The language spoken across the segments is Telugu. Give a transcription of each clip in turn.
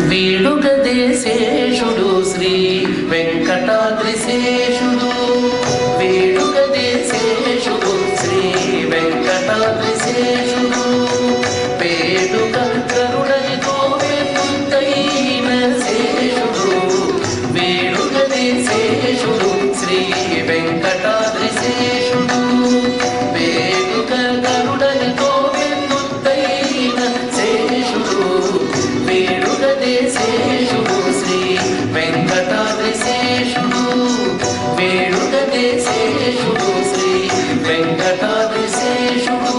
వీడుగదే శేషుడు శ్రీ వెంకటాద్రి శేషుడు వీడుగదే శేషుడు శ్రీ వెంకటాద్రి శేషుడు పేడుక కరుణనితో వెన్నుతైన శేషుడు వేడుకదే శేషుడు శ్రీ వెంకటాద్రి శేషుడు వేడుక కరుణనితో వెన్నుతైన శేషుడు వేడుకదే శేషుడు శ్రీ వెంకటాద్రి శేషుడు వేడుకదే శేషుడు శ్రీ వెంకటాద్రి శేషుడు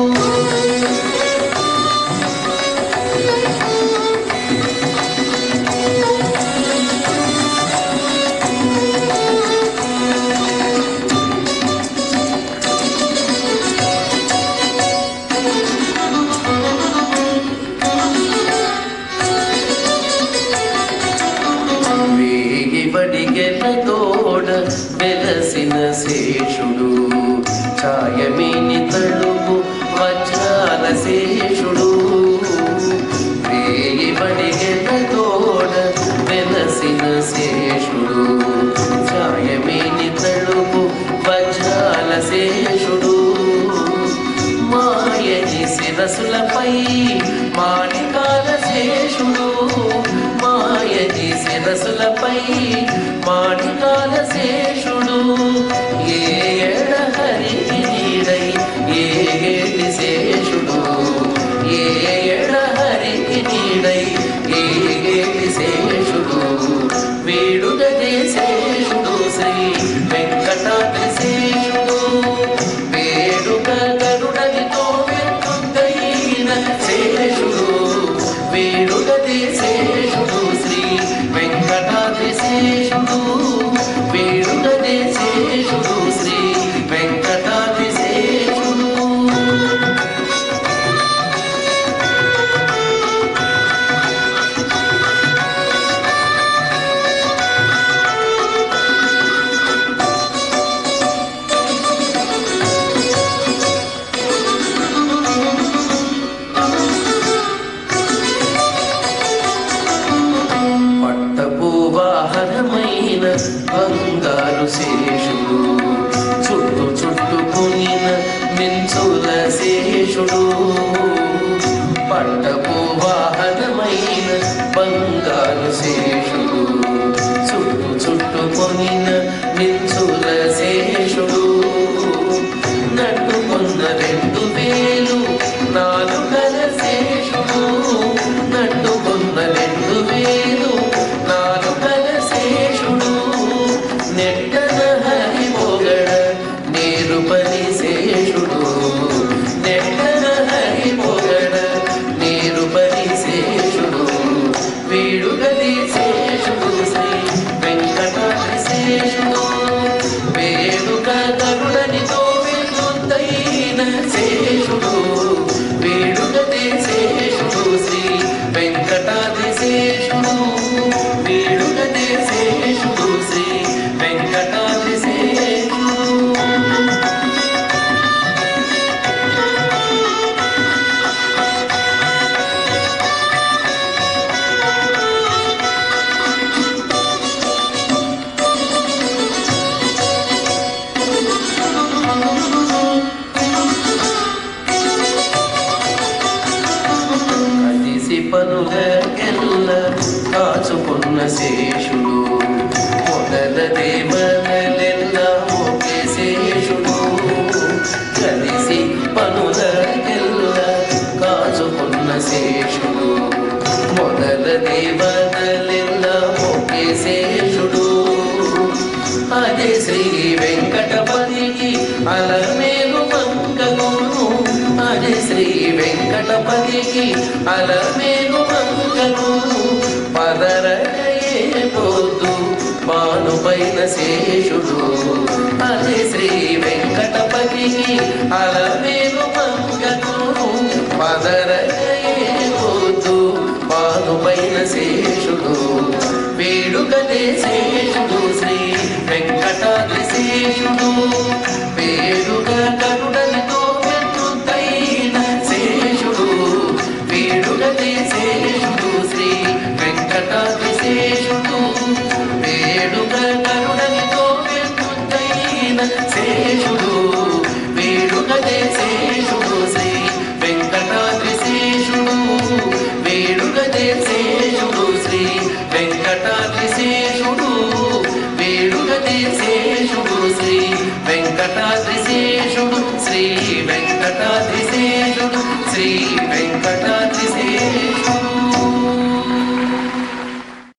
వేగి బడిగెల తోడ వెలసిన శేషుడు ఛాయమేని తడుపు వజ్రాల శేషుడు వేగి బడిగెల తోడ వెలసిన శేషుడు ఛాయమేని తడుపు వజ్రాల శేషుడు మాయని శిరసులపై మాణికాల శేషుడు మాయని శిరసులపై మాణికాల శేషుడు ఏ ఎడ హరికి నీడై ఏ ఏటి శేషుడు ఏ ఎడ హరికి నీడై ఏ ఏటి శేషుడు వేడుగదే శేషుడు శ్రీ వెంకటాద్రి శేషుడు వేడుక గరుడనితో వెన్నుతైన శేషుడు వేడుకది శేషుడు శ్రీ వెంకటాద్రి శేషుడు వేడుకది శేషుడు శ్రీ వెంకటాద్రి శేషుడు పట్టపు వాహనమైన బంగారు శేషుడు చుట్టు చుట్టుకునిన మించుల శేషుడు పట్టపు వాహనమైన బంగారు శేషుడు చుట్టు చుట్టుకొనిన మించుల శేషుడు నట్టుకున్న రెండు వేలు నాలుగల శేషుడు నట్టుకున్న రెండు వేలు నాలుగల శేషుడు నెట్టన హరి పొగడ నేరు పని శేషుడు నెట్టన హరి పొగడ నేరు పని శేషుడు వీడుగది శేషుడు శ్రీ వెంకటాద్రి శేషుడు వేడుక కరుణనితో వెన్నుతైన శేషుడు వేడుకదే శేషుడు శ్రీ వెంకటాద్రి శేషుడు వేడుకదే శేషుడు శ్రీ వెంకటాద్రి శేషుడు కలిసి పనులకెల్ల కాచుకున్న శేషుడు మొదల దేవతలెల్ల ఒకే శేషుడు కలిసి పనులకెల్ల కాచుకున్న శేషుడు మొదల దేవతలెల్ల ఒకే శేషుడు అదే శ్రీ వెంకటపతికి అలమేలు మంగళను అదే శ్రీ వెంకటపతికి అలమేలు మంగళను పదరయే పొద్దు పానుపైన శేషుడు అదే శ్రీ వెంకటపతికి అలమేలు మంగళను పదరయే పొద్దు పానుపైన శేషుడు వేడుకదే శేషుడు శ్రీ వెంకటాద్రి శేషుడు వేడుక కరుడలతో వెన్నుతైన శేషుడు వేడుకదే శేషుడు శ్రీ వెంకట శ్రీ వెంకటాద్రిశేషుడు వేడుక శేషుడు శ్రీ వెంకటాద్రిశేషుడు శ్రీ వెంకటాద్రిశేషుడు శ్రీ